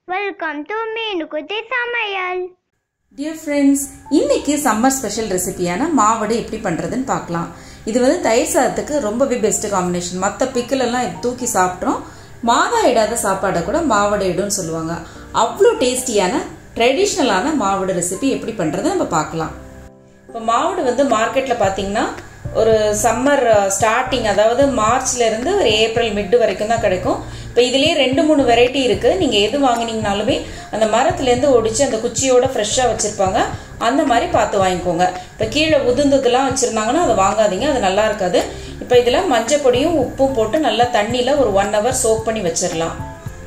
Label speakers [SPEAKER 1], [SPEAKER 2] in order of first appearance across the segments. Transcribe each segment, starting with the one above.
[SPEAKER 1] welcome to Meenukutti Samayal
[SPEAKER 2] dear friends இன்னைக்கு summer special ரெசிபியான மாவடை எப்படி பண்ணுறதுன்னு பார்க்கலாம் இது வந்து தயிர் சாதத்துக்கு ரொம்பவே பெஸ்ட் காம்பினேஷன் மற்ற பிக்கிலெல்லாம் இது தூக்கி சாப்பிட்றோம் மாதா இடாத சாப்பாடை கூட மாவடை இடும்னு சொல்லுவாங்க அவ்வளோ டேஸ்டியான ட்ரெடிஷ்னலான மாவடை ரெசிபி எப்படி பண்ணுறதை நம்ம பார்க்கலாம் இப்போ மாவடு வந்து மார்க்கெட்டில் பார்த்தீங்கன்னா ஒரு சம்மர் ஸ்டார்டிங் அதாவது மார்ச்ல இருந்து ஒரு ஏப்ரல் மிட் வரைக்கும் தான் கிடைக்கும் இப்போ இதுலேயே ரெண்டு மூணு வெரைட்டி இருக்கு நீங்க எது வாங்கினீங்கனாலுமே அந்த மரத்துலேருந்து ஒடிச்சு அந்த குச்சியோட ஃப்ரெஷ்ஷாக வச்சிருப்பாங்க அந்த மாதிரி பார்த்து வாங்கிக்கோங்க இப்போ கீழே உதிர்ந்ததுலாம் வச்சிருந்தாங்கன்னா அதை வாங்காதீங்க அது நல்லா இருக்காது இப்போ இதில் மஞ்சள் பொடியும் உப்பும் போட்டு நல்லா தண்ணியில் ஒரு ஒன் ஹவர் சோக் பண்ணி வச்சிடலாம்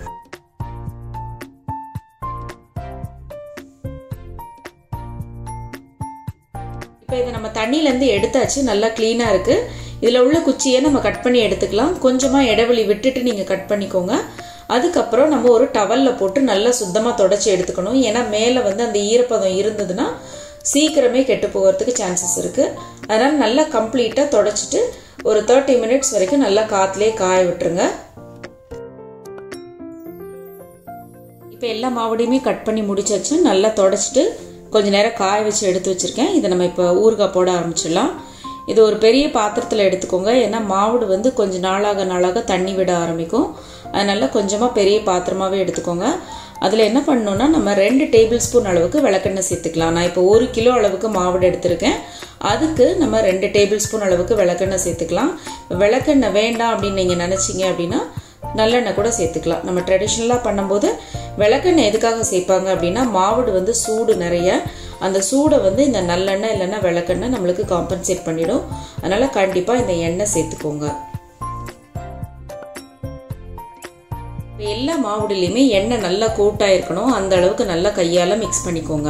[SPEAKER 2] இப்போ இதை நம்ம தண்ணியிலேருந்து எடுத்தாச்சு நல்லா க்ளீனாக இருக்குது இதில் உள்ள குச்சியை நம்ம கட் பண்ணி எடுத்துக்கலாம் கொஞ்சமாக இடைவெளி விட்டுட்டு நீங்கள் கட் பண்ணிக்கோங்க அதுக்கப்புறம் நம்ம ஒரு டவலில் போட்டு நல்லா சுத்தமாக தொடச்சி எடுத்துக்கணும் ஏன்னா மேலே வந்து அந்த ஈரப்பதம் இருந்ததுன்னா சீக்கிரமே கெட்டு போகிறதுக்கு சான்சஸ் இருக்குது அதனால் நல்லா கம்ப்ளீட்டாக தொடச்சிட்டு ஒரு தேர்ட்டி மினிட்ஸ் வரைக்கும் நல்லா காற்றுலேயே காய விட்டுருங்க இப்போ எல்லா மாவடையுமே கட் பண்ணி முடிச்சாச்சு நல்லா தொடச்சிட்டு கொஞ்ச நேரம் காய வச்சு எடுத்து வச்சுருக்கேன் இதை நம்ம இப்போ ஊறுகாய் போட ஆரம்பிச்சிடலாம் இது ஒரு பெரிய பாத்திரத்தில் எடுத்துக்கோங்க ஏன்னா மாவுடு வந்து கொஞ்சம் நாளாக நாளாக தண்ணி விட ஆரம்பிக்கும் அதனால கொஞ்சமாக பெரிய பாத்திரமாகவே எடுத்துக்கோங்க அதில் என்ன பண்ணணும்னா நம்ம ரெண்டு டேபிள் ஸ்பூன் அளவுக்கு விளக்கெண்ணெய் சேர்த்துக்கலாம் நான் இப்போ ஒரு கிலோ அளவுக்கு மாவுடு எடுத்திருக்கேன் அதுக்கு நம்ம ரெண்டு டேபிள் ஸ்பூன் அளவுக்கு விளக்கெண்ணெய் சேர்த்துக்கலாம் விளக்கெண்ணெய் வேண்டாம் அப்படின்னு நீங்கள் நினச்சிங்க அப்படின்னா நல்லெண்ணெய் கூட சேர்த்துக்கலாம் நம்ம ட்ரெடிஷ்னலாக பண்ணும்போது விளக்கெண்ணெய் எதுக்காக சேர்ப்பாங்க அப்படின்னா மாவுடு வந்து சூடு நிறைய அந்த சூடை வந்து இந்த நல்லெண்ணெய் இல்லைன்னா விளக்கெண்ணெய் நம்மளுக்கு காம்பன்சேட் பண்ணிடும் அதனால் கண்டிப்பாக இந்த எண்ணெய் சேர்த்துக்கோங்க எல்லா மாவுடுலையுமே எண்ணெய் நல்லா கூட்டாக இருக்கணும் அந்த அளவுக்கு நல்லா கையால் மிக்ஸ் பண்ணிக்கோங்க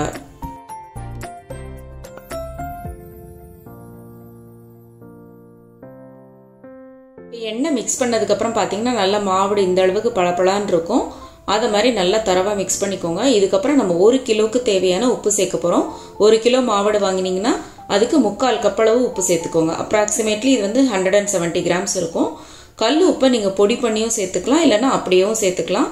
[SPEAKER 2] எண்ணெய் மிக்ஸ் பண்ணதுக்கப்புறம் பார்த்தீங்கன்னா நல்லா மாவுடு இந்த அளவுக்கு பளபளான்னு இருக்கும் அதை மாதிரி நல்லா தரவாக மிக்ஸ் பண்ணிக்கோங்க இதுக்கப்புறம் நம்ம ஒரு கிலோவுக்கு தேவையான உப்பு சேர்க்க போகிறோம் ஒரு கிலோ மாவடு வாங்கினீங்கன்னா அதுக்கு முக்கால் கப்பளவு உப்பு சேர்த்துக்கோங்க அப்ராக்சிமேட்லி இது வந்து ஹண்ட்ரட் அண்ட் செவன்ட்டி கிராம்ஸ் இருக்கும் கல் உப்பை நீங்கள் பொடி பண்ணியும் சேர்த்துக்கலாம் இல்லைன்னா அப்படியேவும் சேர்த்துக்கலாம்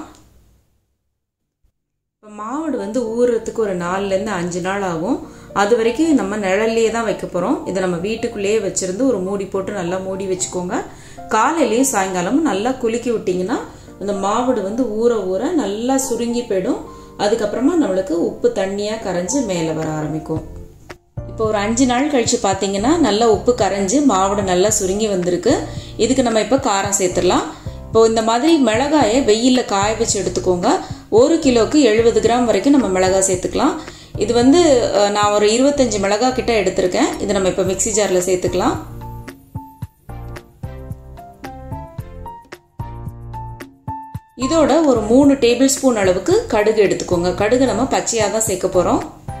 [SPEAKER 2] இப்போ மாவடு வந்து ஊறுறதுக்கு ஒரு நாலுலேருந்து அஞ்சு நாள் ஆகும் அது வரைக்கும் நம்ம நிழல்லையே தான் வைக்க போகிறோம் இதை நம்ம வீட்டுக்குள்ளேயே வச்சுருந்து ஒரு மூடி போட்டு நல்லா மூடி வச்சுக்கோங்க காலையிலையும் சாயங்காலமும் நல்லா குலுக்கி விட்டிங்கன்னா அந்த மாவுடு வந்து ஊற ஊற நல்லா சுருங்கி போயிடும் அதுக்கப்புறமா நம்மளுக்கு உப்பு தண்ணியாக கரைஞ்சி மேலே வர ஆரம்பிக்கும் இப்போ ஒரு அஞ்சு நாள் கழிச்சு பார்த்தீங்கன்னா நல்லா உப்பு கரைஞ்சி மாவுடு நல்லா சுருங்கி வந்திருக்கு இதுக்கு நம்ம இப்போ காரம் சேர்த்துடலாம் இப்போ இந்த மாதிரி மிளகாயை வெயிலில் காய வச்சு எடுத்துக்கோங்க ஒரு கிலோக்கு எழுபது கிராம் வரைக்கும் நம்ம மிளகாய் சேர்த்துக்கலாம் இது வந்து நான் ஒரு இருபத்தஞ்சு மிளகாய் கிட்ட எடுத்திருக்கேன் இதை நம்ம இப்போ மிக்சி ஜாரில் சேர்த்துக்கலாம் இதோட ஒரு மூணு டேபிள் ஸ்பூன் அளவுக்கு கடுகு எடுத்துக்கோங்க கடுகு நம்ம பச்சையாக தான் சேர்க்க போகிறோம்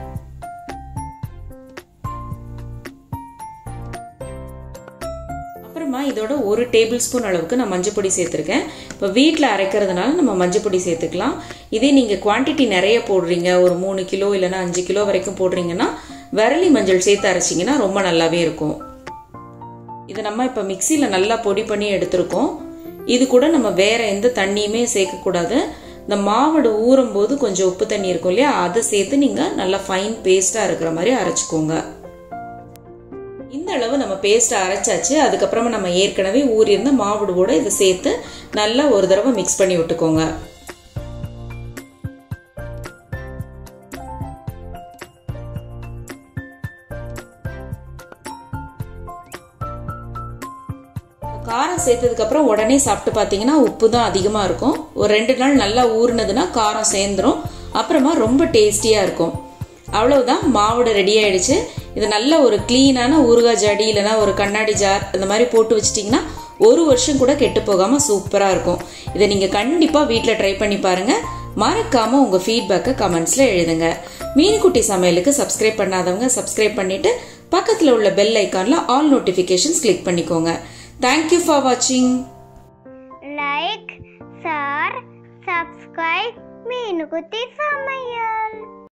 [SPEAKER 2] அப்புறமா இதோட ஒரு டேபிள் ஸ்பூன் அளவுக்கு நான் மஞ்சள் பொடி சேர்த்துருக்கேன் இப்போ வீட்டில் அரைக்கிறதுனால நம்ம மஞ்சள் பொடி சேர்த்துக்கலாம் இதே நீங்கள் குவான்டிட்டி நிறைய போடுறீங்க ஒரு மூணு கிலோ இல்லைன்னா அஞ்சு கிலோ வரைக்கும் போடுறீங்கன்னா விரலி மஞ்சள் சேர்த்து அரைச்சிங்கன்னா ரொம்ப நல்லாவே இருக்கும் இதை நம்ம இப்போ மிக்சியில் நல்லா பொடி பண்ணி எடுத்திருக்கோம் இது கூட நம்ம வேற எந்த தண்ணியுமே சேர்க்கக்கூடாது இந்த மாவடு ஊறும் போது கொஞ்சம் உப்பு தண்ணி இருக்கும் இல்லையா அதை சேர்த்து நீங்கள் நல்லா ஃபைன் பேஸ்ட்டாக இருக்கிற மாதிரி அரைச்சிக்கோங்க இந்த அளவு நம்ம பேஸ்ட்டை அரைச்சாச்சு அதுக்கப்புறமா நம்ம ஏற்கனவே ஊறியிருந்த மாவுடுவோட இதை சேர்த்து நல்லா ஒரு தடவை மிக்ஸ் பண்ணி விட்டுக்கோங்க காரம் சேர்த்ததுக்கப்புறம் உடனே சாப்பிட்டு பார்த்தீங்கன்னா உப்பு தான் அதிகமாக இருக்கும் ஒரு ரெண்டு நாள் நல்லா ஊறினதுன்னா காரம் சேர்ந்துடும் அப்புறமா ரொம்ப டேஸ்டியாக இருக்கும் அவ்வளவுதான் மாவோட ரெடி ஆயிடுச்சு இது நல்ல ஒரு க்ளீனான ஊறுகாய் ஜாடி இல்லைனா ஒரு கண்ணாடி ஜார் அந்த மாதிரி போட்டு வச்சிட்டிங்கன்னா ஒரு வருஷம் கூட கெட்டு போகாமல் சூப்பராக இருக்கும் இதை நீங்கள் கண்டிப்பாக வீட்டில் ட்ரை பண்ணி பாருங்கள் மறக்காமல் உங்கள் ஃபீட்பேக்கை கமெண்ட்ஸில் எழுதுங்க மீனுக்குட்டி சமையலுக்கு சப்ஸ்கிரைப் பண்ணாதவங்க சப்ஸ்கிரைப் பண்ணிவிட்டு பக்கத்தில் உள்ள பெல் ஐக்கானில் ஆல் நோட்டிஃபிகேஷன்ஸ் கிளிக் பண்ணிக்கோங்க தேங்க்யூ ஃபார் வாட்சிங்
[SPEAKER 1] லைக் ஷேர் சப்ஸ்கிரைப் மீனுக்குட்டி சமையல்